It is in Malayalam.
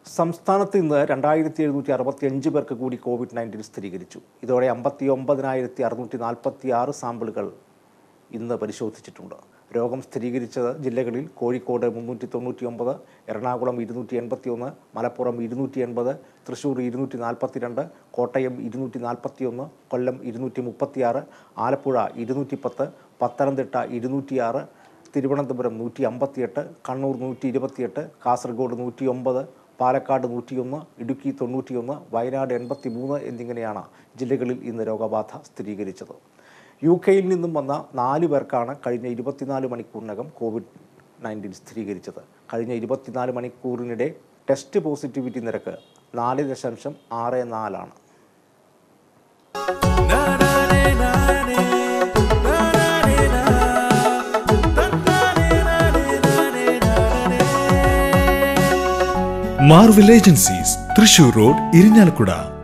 സംസ്ഥാനത്ത് ഇന്ന് രണ്ടായിരത്തി എഴുന്നൂറ്റി അറുപത്തി അഞ്ച് പേർക്ക് കൂടി കോവിഡ് നയൻറ്റീൻ സ്ഥിരീകരിച്ചു ഇതോടെ അമ്പത്തി ഒമ്പതിനായിരത്തി അറുന്നൂറ്റി നാൽപ്പത്തി ആറ് സാമ്പിളുകൾ ഇന്ന് പരിശോധിച്ചിട്ടുണ്ട് രോഗം സ്ഥിരീകരിച്ച ജില്ലകളിൽ കോഴിക്കോട് മുന്നൂറ്റി തൊണ്ണൂറ്റി ഒമ്പത് എറണാകുളം ഇരുന്നൂറ്റി എൺപത്തി ഒന്ന് മലപ്പുറം ഇരുന്നൂറ്റി എൺപത് തൃശ്ശൂർ ഇരുന്നൂറ്റി നാൽപ്പത്തി രണ്ട് കോട്ടയം ഇരുന്നൂറ്റി നാൽപ്പത്തി ഒന്ന് കൊല്ലം ഇരുന്നൂറ്റി മുപ്പത്തിയാറ് ആലപ്പുഴ ഇരുന്നൂറ്റി പത്ത് പത്തനംതിട്ട ഇരുന്നൂറ്റിയാറ് തിരുവനന്തപുരം നൂറ്റി അമ്പത്തിയെട്ട് കണ്ണൂർ നൂറ്റി ഇരുപത്തിയെട്ട് കാസർഗോഡ് നൂറ്റി ഒമ്പത് പാലക്കാട് നൂറ്റിയൊന്ന് ഇടുക്കി തൊണ്ണൂറ്റിയൊന്ന് വയനാട് എൺപത്തി മൂന്ന് എന്നിങ്ങനെയാണ് ജില്ലകളിൽ ഇന്ന് രോഗബാധ സ്ഥിരീകരിച്ചത് യു കെയിൽ നിന്നും വന്ന നാല് പേർക്കാണ് കഴിഞ്ഞ ഇരുപത്തിനാല് മണിക്കൂറിനകം കോവിഡ് നയൻറ്റീൻ സ്ഥിരീകരിച്ചത് കഴിഞ്ഞ ഇരുപത്തിനാല് മണിക്കൂറിനിടെ ടെസ്റ്റ് പോസിറ്റിവിറ്റി നിരക്ക് നാല് ദശാംശം ആറ് നാലാണ് Marvel agencies Thrissur road Irinjalakuda